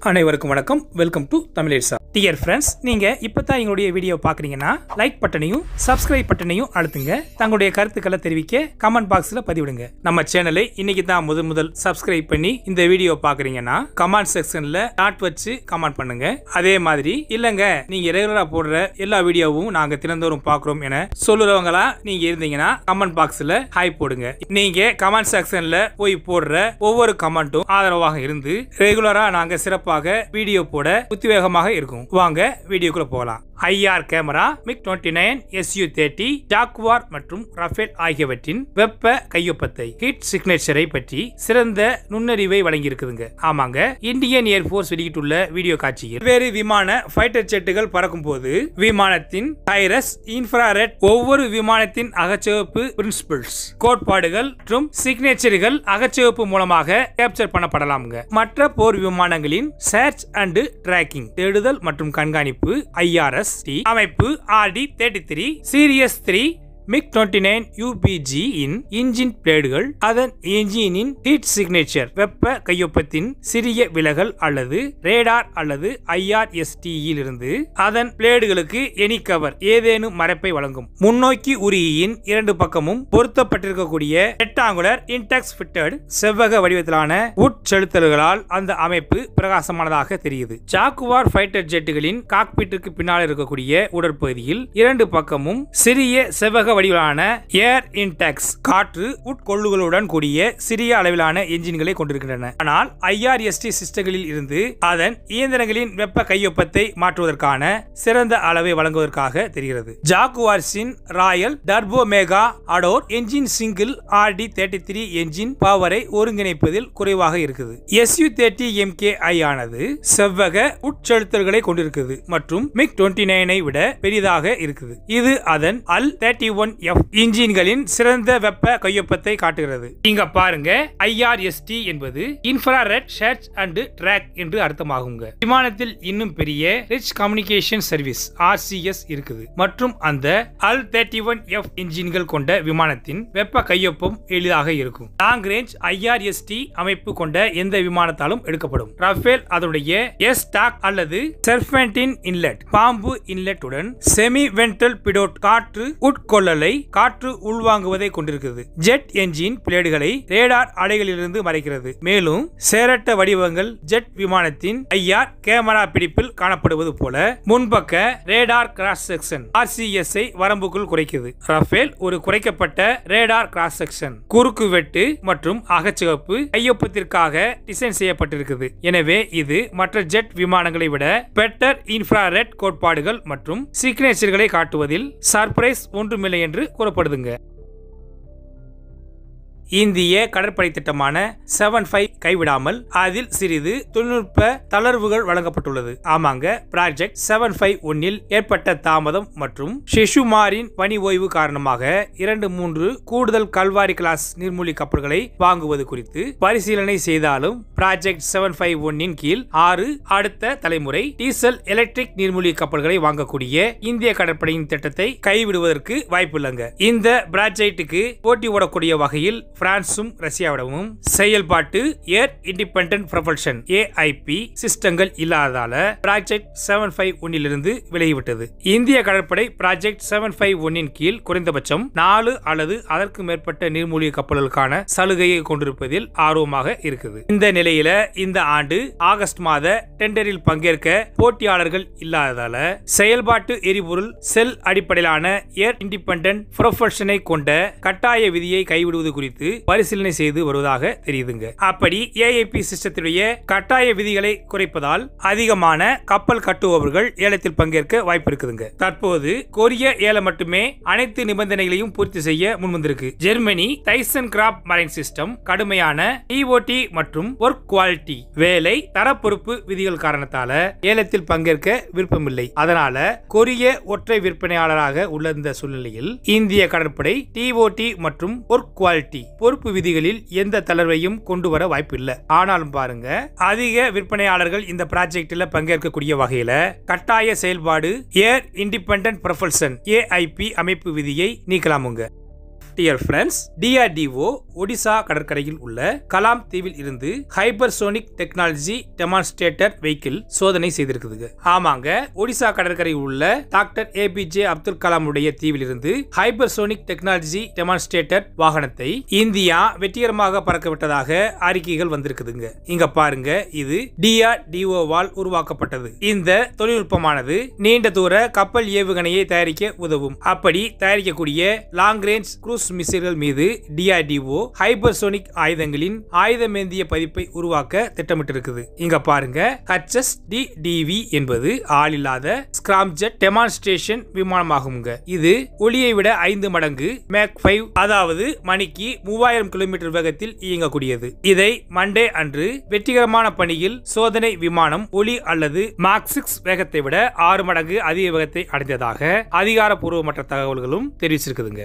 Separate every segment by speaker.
Speaker 1: அனைவருக்கும் வணக்கம் welcome to தமிழேசா டியர் ஃப்ரெண்ட்ஸ் நீங்க இப்பதான் எங்களுடைய வீடியோ பாக்குறீங்கன்னா லைக் பட்டனையும் சப்ஸ்கிரைப் பட்டனையும் அழுத்துங்க தங்களுடைய கருத்துக்களை தெரிவிக்க கமெண்ட் பாக்ஸ்ல பதிவிடுங்க நம்ம சேனலை இன்னைக்கு தான் முதல் முதல் சப்ஸ்கிரைப் பண்ணி இந்த வீடியோ பாக்குறீங்கன்னா கமெண்ட் செக்ஷன்ல டாட் வச்சு கமெண்ட் பண்ணுங்க அதே மாதிரி இல்லங்க நீங்க ரெகுலரா போடுற எல்லா வீடியோவும் நாங்க தினந்தோறும் பாக்குறோம் என சொல்லுறவங்களா நீங்க இருந்தீங்கன்னா கமெண்ட் பாக்ஸ்ல ஹாய் போடுங்க நீங்க கமெண்ட் செக்ஷன்ல போய் போடுற ஒவ்வொரு கமெண்ட்டும் ஆதரவாக இருந்து ரெகுலரா நாங்க சிறப்பாக வீடியோ போட உத்வேகமாக இருக்கும் வாங்க வீடியோக்குள்ள போகலாம் IR camera MiG twenty nine SU thirty Jaguar மற்றும் ரஃபேல் ஆகியவற்றின் வெப்ப கையொப்பத்தை ஹீட் சிக்னேச்சரை பற்றி சிறந்த நுண்ணறிவை வழங்கியிருக்குதுங்க ஆமாங்க இந்தியன் ஏர்போர்ஸ் வெளியிட்டுள்ள வீடியோ காட்சியில் வேறு விமான ஃபைட்டர் ஜெட்டுகள் பறக்கும் போது விமானத்தின் டைரஸ் இன்ஃப்ராரெட் ஒவ்வொரு விமானத்தின் அகச்சிவப்பு பிரின்சிபிள்ஸ் கோட்பாடுகள் மற்றும் சிக்னேச்சர்கள் அகச்சிவப்பு மூலமாக கேப்சர் பண்ணப்படலாம்ங்க மற்ற போர் விமானங்களின் சர்ச் அண்ட் டிராக்கிங் தேடுதல் மற்றும் கண்காணிப்பு ஐஆர்எஸ் அமைப்பு RD thirty three series three MiG twenty nine UPG இன் இன்ஜின் பிளேடுகள் அதன் என்ஜினின் ஹீட் சிக்னேச்சர் வெப்ப கையொப்பத்தின் சிறிய விலகல் அல்லது ரேடார் அல்லது ஐஆர்எஸ்டி இருந்து அதன் பிளேடுகளுக்கு எனி கவர் ஏதேனும் மறைப்பை வழங்கும் முன்னோக்கி உரியின் இரண்டு பக்கமும் பொருத்தப்பட்டிருக்கக்கூடிய ரெக்டாங்குலர் இன்டெக்ஸ் ஃபிட்டட் செவ்வக வடிவத்திலான உட்செலுத்தல்களால் அந்த அமைப்பு பிரகாசமானதாக தெரியுது ஜாக்குவார் ஃபைட்டர் ஜெட்டுகளின் காக்பிட்டிற்கு பின்னால் இருக்கக்கூடிய உடற்பகுதியில் இரண்டு பக்கமும் சிறிய செவ்வக வடிவிலான ஏர் இன்டெக்ஸ் காற்று உட்கொள்ளுகளுடன் கூடிய சிறிய அளவிலான என்ஜின்களை கொண்டிருக்கின்றன ஆனால் ஐஆர்எஸ்டி சிஸ்டங்களில் இருந்து அதன் இயந்திரங்களின் வெப்ப கையொப்பத்தை மாற்றுவதற்கான சிறந்த அளவை வழங்குவதற்காக தெரிகிறது ஜாகுவார்ஸின் Royal Turbomeca Adour engine single RD thirty three engine பவரை ஒருங்கிணைப்பதில் குறைவாக இருக்குது எஸ்யூ தேர்ட்டி எம்கே ஐ ஆனது செவ்வக உட்செலுத்தல்களை கொண்டிருக்குது மற்றும் மிக் டுவெண்ட்டி நைனை விட பெரிதாக இருக்குது இது அதன் அல் தேர்ட்டி ஒன் எஃப் இன்ஜின்களின் சிறந்த வெப்ப கையொப்பத்தை காட்டுகிறது இங்க பாருங்க ஐஆர்எஸ்டி என்பது இன்ஃப்ராரெட் சர்ச் அண்ட் ட்ராக் என்று அர்த்தமாகுங்க விமானத்தில் இன்னும் பெரிய ரிச் கம்யூனிகேஷன் சர்வீஸ் ஆர்சிஎஸ் இருக்குது மற்றும் அந்த அல் தேர்ட்டி ஒன் எஃப் இன்ஜின்கள் கொண்ட விமானத்தின் வெப்ப கையொப்பம் எளிதாக இருக்கும் லாங் ரேஞ்ச் ஐஆர்எஸ்டி அமைப்பு கொண்ட எந்த விமானத்தாலும் எடுக்கப்படும் ரஃபேல் அதனுடைய எஸ் டாக் அல்லது செர்பென்டின் இன்லெட் பாம்பு இன்லெட் உடன் செமி வென்டல் பிடோட் காற்று உட்கொள்ளலை காற்று உள்வாங்குவதை கொண்டிருக்கிறது ஜெட் என்ஜின் பிளேடுகளை ரேடார் அலைகளிலிருந்து மறைக்கிறது மேலும் சேரட்ட வடிவங்கள் ஜெட் விமானத்தின் ஐஆர் கேமரா பிடிப்பில் காணப்படுவது போல முன்பக்க ரேடார் கிராஸ் செக்ஷன் ஆர்சிஎஸ் ஐ வரம்புக்குள் குறைக்குது ரஃபேல் ஒரு குறைக்கப்பட்ட ரேடார் கிராஸ் செக்ஷன் குறுக்கு வெட்டு மற்றும் அகச்சிவப்பு கையொப்பத்திற்காக டிசைன் செய்யப்பட்டிருக்குது எனவே இது மற்ற ஜெட் விமானங்களை விட பெட்டர் இன்ஃப்ராரெட் கோட்பாடுகள் மற்றும் சிக்னேச்சர்களை காட்டுவதில் சர்ப்ரைஸ் ஒன்றுமில்லை என்று கூறப்படுதுங்க இந்திய கடற்படை திட்டமான செவன் ஃபைவ் கைவிடாமல் அதில் சிறிது தொழில்நுட்ப தளர்வுகள் வழங்கப்பட்டுள்ளது ஆமாங்க ப்ராஜெக்ட் செவன் ஃபைவ் ஒன்னில் ஏற்பட்ட தாமதம் மற்றும் ஷிஷுமாரின் பணி ஓய்வு காரணமாக இரண்டு மூன்று கூடுதல் கல்வாரி கிளாஸ் நீர்மூழ்கி கப்பல்களை வாங்குவது குறித்து பரிசீலனை செய்தாலும் ப்ராஜெக்ட் செவன் ஃபைவ் ஒன்னின் கீழ் ஆறு அடுத்த தலைமுறை டீசல் எலக்ட்ரிக் நீர்மூழ்கி கப்பல்களை வாங்கக்கூடிய இந்திய கடற்படையின் திட்டத்தை கைவிடுவதற்கு வாய்ப்பில்லைங்க இந்த ப்ராஜெக்டுக்கு போட்டி ஓடக்கூடிய வகையில் பிரான்சும் ரஷ்யாவிடமும் செயல்பாட்டு ஏர் இண்டிபெண்டன்ட் ப்ரொபல்ஷன் ஏஐபி சிஸ்டங்கள் இல்லாததால ப்ராஜெக்ட் செவன் ஃபைவ் ஒன்னிலிருந்து விலகிவிட்டது இந்திய கடற்படை ப்ராஜெக்ட் செவன் ஃபைவ் ஒன்னின் கீழ் குறைந்தபட்சம் நாலு அல்லது அதற்கு மேற்பட்ட நீர்மூழ்கி கப்பல்களுக்கான சலுகையை கொண்டிருப்பதில் ஆர்வமாக இருக்குது இந்த நிலையில இந்த ஆண்டு ஆகஸ்ட் மாத டெண்டரில் பங்கேற்க போட்டியாளர்கள் இல்லாததால செயல்பாட்டு எரிபொருள் செல் அடிப்படையிலான ஏர் இண்டிபெண்டன்ட் ப்ரொபல்ஷனை கொண்ட கட்டாய விதியை கைவிடுவது குறித்து பரிசீலனை செய்து வருவதாக தெரியுதுங்க அப்படி ஏஐபி சிஸ்டத்துடைய கட்டாய விதிகளை குறைப்பதால் அதிகமான கப்பல் கட்டுபவர்கள் ஏலத்தில் பங்கேற்க வாய்ப்பு இருக்குதுங்க தற்போது கொரிய ஏலம் மட்டுமே அனைத்து நிபந்தனைகளையும் பூர்த்தி செய்ய முன்வந்திருக்கு Germany Thyssen Krupp marine system கடுமையான டிஓடி மற்றும் ஒர்க் குவாலிட்டி வேலை தர பொறுப்பு விதிகள் காரணத்தால ஏலத்தில் பங்கேற்க விருப்பமில்லை அதனால கொரிய ஒற்றை விற்பனையாளராக உள்ள இந்த சூழ்நிலையில் இந்திய கடற்படை டிஓடி மற்றும் ஒர்க் குவாலிட்டி பொறுப்பு விதிகளில் எந்த தளர்வையும் கொண்டு வர வாய்ப்பில்லை ஆனாலும் பாருங்க அதிக விற்பனையாளர்கள் இந்த ப்ராஜெக்டில் பங்கேற்கக்கூடிய வகையில கட்டாய செயல்பாடு ஏர் இண்டிபெண்டன்ட் ப்ரொபல்சன் ஏஐபி அமைப்பு விதியை நீக்கலாமுங்க டியர் ஃப்ரெண்ட்ஸ் டிஆர்டிஓ ஒடிசா கடற்கரையில் உள்ள கலாம் தீவில் இருந்து ஹைபர்சோனிக் டெக்னாலஜி டெமான்ஸ்ட்ரேட்டர் வெஹிக்கிள் சோதனை செய்திருக்குதுங்க ஆமாங்க ஒடிசா கடற்கரையில் உள்ள டாக்டர் ஏபிஜே அப்துல் கலாம் உடைய தீவில் இருந்து ஹைபர்சோனிக் டெக்னாலஜி டெமான்ஸ்ட்ரேட்டர் வாகனத்தை இந்தியா வெற்றிகரமாக பறக்க விட்டதாக அறிக்கைகள் வந்திருக்குதுங்க இங்க பாருங்க இது டிஆர்டிஓவால் உருவாக்கப்பட்டது இந்த தொழில்நுட்பமானது நீண்ட தூர கப்பல் ஏவுகணையை தயாரிக்க உதவும் அப்படி தயாரிக்கக்கூடிய லாங் ரேஞ்ச் குரூஸ் மிசைல்கள் மீது டிஆர்டிஓ ஹைபர்சோனிக் ஆயுதங்களின் ஆயுதமேந்திய பதிப்பை உருவாக்க திட்டமிட்டிருக்குது இங்க பாருங்க ஹச்எஸ் டிவி என்பது ஆளில்லாத ஸ்கிராம்ஜெட் டெமான்ஸ்ட்ரேஷன் விமானமாகுங்க இது ஒளியை விட ஐந்து மடங்கு மேக் ஃபைவ் அதாவது மணிக்கு மூவாயிரம் கிலோமீட்டர் வேகத்தில் இயங்கக்கூடியது இதை மண்டே அன்று வெற்றிகரமான பணியில் சோதனை விமானம் ஒளி அல்லது மாக் சிக்ஸ் வேகத்தை விட ஆறு மடங்கு அதிக வேகத்தை அடைந்ததாக அதிகாரப்பூர்வமற்ற தகவல்களும் தெரிவிச்சிருக்குதுங்க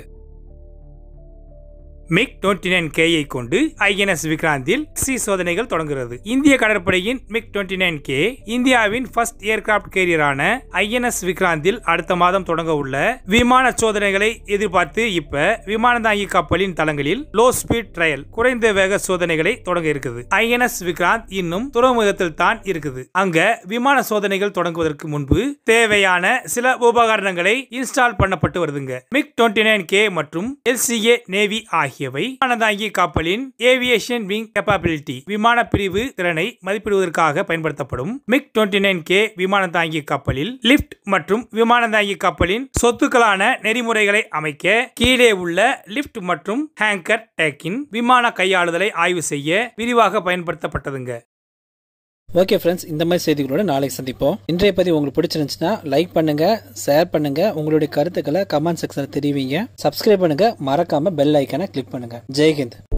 Speaker 1: மிக் டுவெண்ட்டி நைன் கேயை கொண்டு ஐஎன்எஸ் விக்ராந்தில் சி சோதனைகள் தொடங்குகிறது இந்திய கடற்படையின் மிக் டுவெண்ட்டி நைன் கே இந்தியாவின் ஃபர்ஸ்ட் ஏர்கிராப்ட் கேரியரான ஐஎன்எஸ் விக்ராந்தில் அடுத்த மாதம் தொடங்க உள்ள விமான சோதனைகளை எதிர்பார்த்து இப்ப விமான தாங்கி கப்பலின் தளங்களில் லோ ஸ்பீட் ட்ரையல் குறைந்த வேக சோதனைகளை தொடங்க இருக்குது ஐஎன்எஸ் விக்ராந்த் இன்னும் துறைமுகத்தில் தான் இருக்குது அங்க விமான சோதனைகள் தொடங்குவதற்கு முன்பு தேவையான சில உபகரணங்களை இன்ஸ்டால் பண்ணப்பட்டு வருதுங்க மிக் டுவெண்ட்டி நைன் கே மற்றும் எல்சிஏ நேவி ஆகிய ஆகியவை விமானதாங்கி கப்பலின் ஏவியேஷன் விங் கேப்பபிலிட்டி விமான பிரிவு திறனை மதிப்பிடுவதற்காக பயன்படுத்தப்படும் மிக் டுவெண்ட்டி நைன் கே விமான தாங்கி கப்பலில் லிப்ட் மற்றும் விமான தாங்கி கப்பலின் சொத்துக்களான நெறிமுறைகளை அமைக்க கீழே உள்ள லிப்ட் மற்றும் ஹேங்கர் டேக்கின் விமான கையாளுதலை ஆய்வு செய்ய விரிவாக பயன்படுத்தப்பட்டதுங்க
Speaker 2: ஓகே ஃப்ரெண்ட்ஸ் இந்த மாதிரி செய்திகளோட நாளைக்கு சந்திப்போம் இன்றைய பதிவு உங்களுக்கு பிடிச்சிருந்துச்சுன்னா லைக் பண்ணுங்க ஷேர் பண்ணுங்க உங்களுடைய கருத்துக்களை கமெண்ட் செக்ஷனில் தெரிவிங்க சப்ஸ்கிரைப் பண்ணுங்க மறக்காம பெல் ஐக்கானை கிளிக் பண்ணுங்க ஜெய்ஹிந்த்